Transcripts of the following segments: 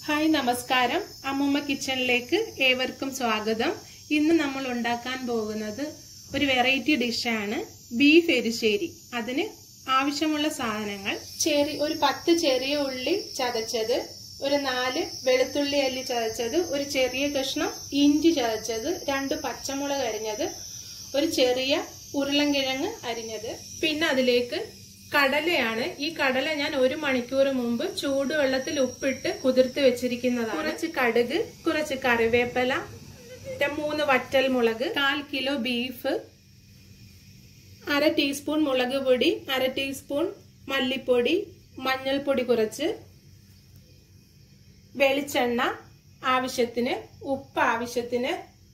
hi നമസ്കാരം അമ്മുമ്മ കിച്ചണിലേക്ക് ഏവർക്കും സ്വാഗതം ഇന്ന് നമ്മൾ ഉണ്ടാക്കാൻ പോകുന്നത് ഒരു വെറൈറ്റി ഡിഷാണ് ബീഫ് എരിശ്ശേരി അതിന് ആവശ്യമുള്ള സാധനങ്ങൾ ചെറി ഒരു പത്ത് ചെറിയ ഉള്ളി ചതച്ചത് ഒരു നാല് വെളുത്തുള്ളി അല്ലി ചതച്ചത് ഒരു ചെറിയ കഷ്ണം ഇഞ്ചി ചതച്ചത് രണ്ട് പച്ചമുളക് അരിഞ്ഞത് ഒരു ചെറിയ ഉരുളൻകിഴങ്ങ് അരിഞ്ഞത് പിന്നെ അതിലേക്ക് കടലയാണ് ഈ കടല ഞാൻ ഒരു മണിക്കൂർ മുമ്പ് ചൂടുവെള്ളത്തിൽ ഉപ്പിട്ട് കുതിർത്ത് വെച്ചിരിക്കുന്നതാണ് കുറച്ച് കടുക് കുറച്ച് കറിവേപ്പില മൂന്ന് വറ്റൽ മുളക് കാൽ കിലോ ബീഫ് അര ടീസ്പൂൺ മുളക് പൊടി അര ടീസ്പൂൺ മല്ലിപ്പൊടി മഞ്ഞൾപ്പൊടി കുറച്ച് വെളിച്ചെണ്ണ ആവശ്യത്തിന് ഉപ്പ് ആവശ്യത്തിന്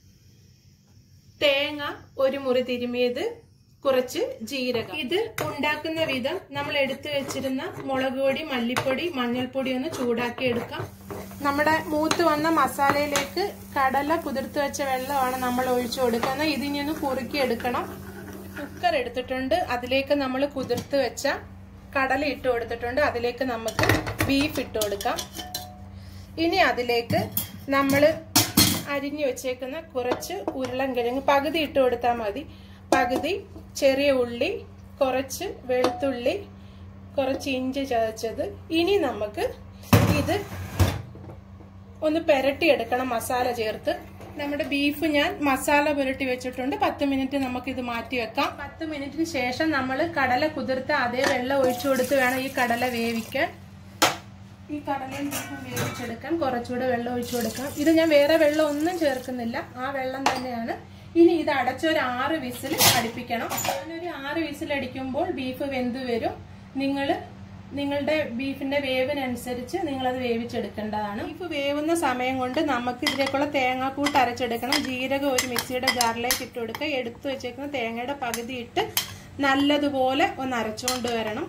തേങ്ങ ഒരു മുറി തിരുമിയത് കുറച്ച് ജീരകം ഇത് ഉണ്ടാക്കുന്ന വിധം നമ്മൾ എടുത്തു വെച്ചിരുന്ന മുളക് പൊടി മല്ലിപ്പൊടി മഞ്ഞൾപ്പൊടി ഒന്ന് ചൂടാക്കി എടുക്കാം നമ്മുടെ മൂത്ത് വന്ന മസാലയിലേക്ക് കടല കുതിർത്ത് വെച്ച വെള്ളമാണ് നമ്മൾ ഒഴിച്ചു കൊടുക്കുന്നത് ഇതിനി ഒന്ന് കുറുക്കി എടുക്കണം കുക്കർ എടുത്തിട്ടുണ്ട് അതിലേക്ക് നമ്മൾ കുതിർത്ത് വെച്ച കടല ഇട്ട് കൊടുത്തിട്ടുണ്ട് അതിലേക്ക് നമുക്ക് ബീഫ് ഇട്ട് കൊടുക്കാം ഇനി അതിലേക്ക് നമ്മൾ അരിഞ്ഞു വെച്ചേക്കുന്ന കുറച്ച് ഉരുളൻകിഴങ്ങ് പകുതി ഇട്ട് കൊടുത്താൽ മതി പകുതി ചെറിയ ഉള്ളി കുറച്ച് വെളുത്തുള്ളി കുറച്ച് ഇഞ്ചി ചതച്ചത് ഇനി നമുക്ക് ഇത് ഒന്ന് പെരട്ടിയെടുക്കണം മസാല ചേർത്ത് നമ്മുടെ ബീഫ് ഞാൻ മസാല പുരട്ടി വെച്ചിട്ടുണ്ട് പത്ത് മിനിറ്റ് നമുക്ക് ഇത് മാറ്റി വെക്കാം പത്ത് മിനിറ്റിന് ശേഷം നമ്മൾ കടല കുതിർത്ത് അതേ വെള്ളം ഒഴിച്ചു കൊടുത്ത് വേണം ഈ കടല വേവിക്കാൻ ഈ കടലയും ബീഫും വേവിച്ചെടുക്കാൻ കുറച്ചുകൂടെ വെള്ളം ഒഴിച്ചു കൊടുക്കാം ഇത് ഞാൻ വേറെ വെള്ളം ഒന്നും ചേർക്കുന്നില്ല ആ വെള്ളം തന്നെയാണ് ഇനി ഇത് അടച്ചൊരു ആറ് വിസിൽ അടുപ്പിക്കണം ഞാനൊരു ആറ് വിസിൽ അടിക്കുമ്പോൾ ബീഫ് വെന്ത് വരും നിങ്ങൾ നിങ്ങളുടെ ബീഫിന്റെ വേവിനനുസരിച്ച് നിങ്ങളത് വേവിച്ചെടുക്കേണ്ടതാണ് ബീഫ് വേവുന്ന സമയം കൊണ്ട് നമുക്ക് ഇതിലേക്കുള്ള തേങ്ങാക്കൂട്ട് അരച്ചെടുക്കണം ജീരകം ഒരു മിക്സിയുടെ ജാറിലേക്ക് ഇട്ട് കൊടുക്കുക എടുത്തു വെച്ചേക്കുന്ന തേങ്ങയുടെ പകുതി ഇട്ട് നല്ലതുപോലെ ഒന്ന് അരച്ചുകൊണ്ട് വരണം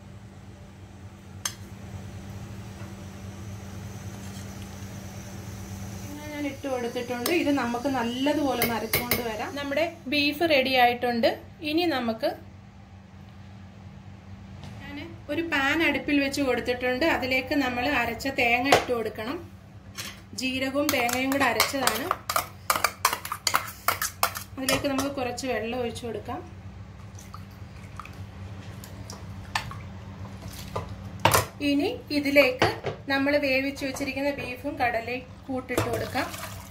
ഞാൻ ഇട്ട് കൊടുത്തിട്ടുണ്ട് ഇത് നമുക്ക് നല്ലതുപോലെ നരച്ചുകൊണ്ട് വരാം നമ്മുടെ ബീഫ് റെഡി ആയിട്ടുണ്ട് ഇനി നമുക്ക് ഞാൻ ഒരു പാൻ അടുപ്പിൽ വെച്ച് കൊടുത്തിട്ടുണ്ട് അതിലേക്ക് നമ്മൾ അരച്ച തേങ്ങ ഇട്ട് കൊടുക്കണം ജീരകവും തേങ്ങയും കൂടെ അരച്ചതാണ് അതിലേക്ക് നമുക്ക് കുറച്ച് വെള്ളം ഒഴിച്ചു കൊടുക്കാം ഇനി ഇതിലേക്ക് നമ്മൾ വേവിച്ചു വെച്ചിരിക്കുന്ന ബീഫും കടലയും കൂട്ടിട്ട് കൊടുക്കാം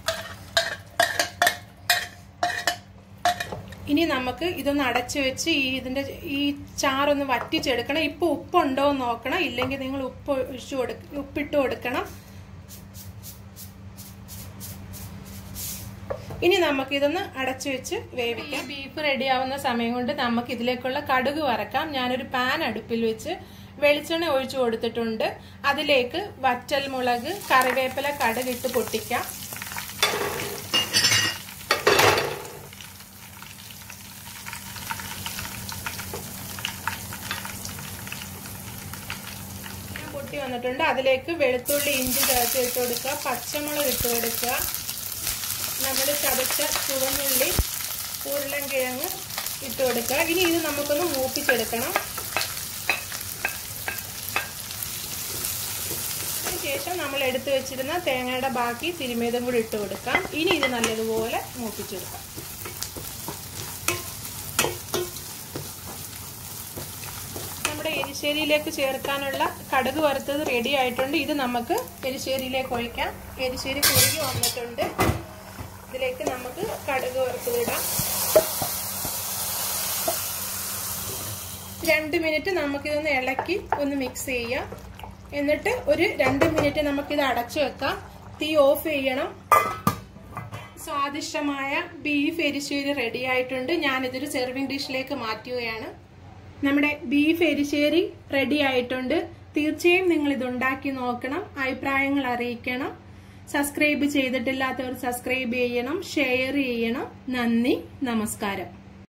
ഇനി നമുക്ക് ഇതൊന്ന് അടച്ചു വെച്ച് ഈ ഇതിന്റെ ഈ ചാറൊന്ന് വറ്റിച്ചെടുക്കണം ഇപ്പൊ ഉപ്പുണ്ടോ എന്ന് നോക്കണം ഇല്ലെങ്കിൽ നിങ്ങൾ ഉപ്പ് ഒഴിച്ചു കൊടുക്ക ഉപ്പിട്ട് കൊടുക്കണം ഇനി നമുക്ക് ഇതൊന്ന് അടച്ചു വെച്ച് വേവിക്കാം ബീഫ് റെഡി ആവുന്ന സമയം കൊണ്ട് നമുക്ക് ഇതിലേക്കുള്ള കടുക് വറക്കാം ഞാനൊരു പാൻ അടുപ്പിൽ വെച്ച് വെളിച്ചെണ്ണ ഒഴിച്ചു കൊടുത്തിട്ടുണ്ട് അതിലേക്ക് വറ്റൽ മുളക് കറിവേപ്പില കടുകിട്ട് പൊട്ടിക്കാം പൊട്ടി വന്നിട്ടുണ്ട് അതിലേക്ക് വെളുത്തുള്ളി ഇഞ്ചി ചേർത്ത് ഇട്ട് കൊടുക്കുക പച്ചമുളക് ഇട്ട് കൊടുക്കുക നമ്മൾ ചതച്ച ചുവന്നുള്ളി ഉരുളൻകിഴങ്ങ് ഇട്ട് കൊടുക്കുക ഇനി ഇത് നമുക്കൊന്ന് മൂപ്പിച്ചെടുക്കണം ശേഷം നമ്മൾ എടുത്തു വെച്ചിരുന്ന തേങ്ങയുടെ ബാക്കി തിരുമേതും കൂടി ഇട്ട് കൊടുക്കാം ഇനി ഇത് നല്ലതുപോലെ മൂപ്പിച്ചെടുക്കാം നമ്മുടെ എരിശ്ശേരിയിലേക്ക് ചേർക്കാനുള്ള കടുക് വറുത്തത് റെഡി ആയിട്ടുണ്ട് ഇത് നമുക്ക് എരിശ്ശേരിയിലേക്ക് ഒഴിക്കാം എരിശ്ശേരി കുറുകി വന്നിട്ടുണ്ട് ഇതിലേക്ക് നമുക്ക് കടുക് വറുത്തതിടാം രണ്ട് മിനിറ്റ് നമുക്കിതൊന്ന് ഇളക്കി ഒന്ന് മിക്സ് ചെയ്യാം എന്നിട്ട് ഒരു രണ്ട് മിനിറ്റ് നമുക്കിത് അടച്ചു വെക്കാം തീ ഓഫ് ചെയ്യണം സ്വാദിഷ്ടമായ ബീഫ് എരിശ്ശേരി റെഡി ആയിട്ടുണ്ട് ഞാനിതൊരു സെർവിങ് ഡിഷിലേക്ക് മാറ്റുകയാണ് നമ്മുടെ ബീഫ് എരിശ്ശേരി റെഡി ആയിട്ടുണ്ട് തീർച്ചയായും നിങ്ങൾ ഇത് ഉണ്ടാക്കി നോക്കണം അഭിപ്രായങ്ങൾ അറിയിക്കണം സബ്സ്ക്രൈബ് ചെയ്തിട്ടില്ലാത്തവർ സബ്സ്ക്രൈബ് ചെയ്യണം ഷെയർ ചെയ്യണം നന്ദി നമസ്കാരം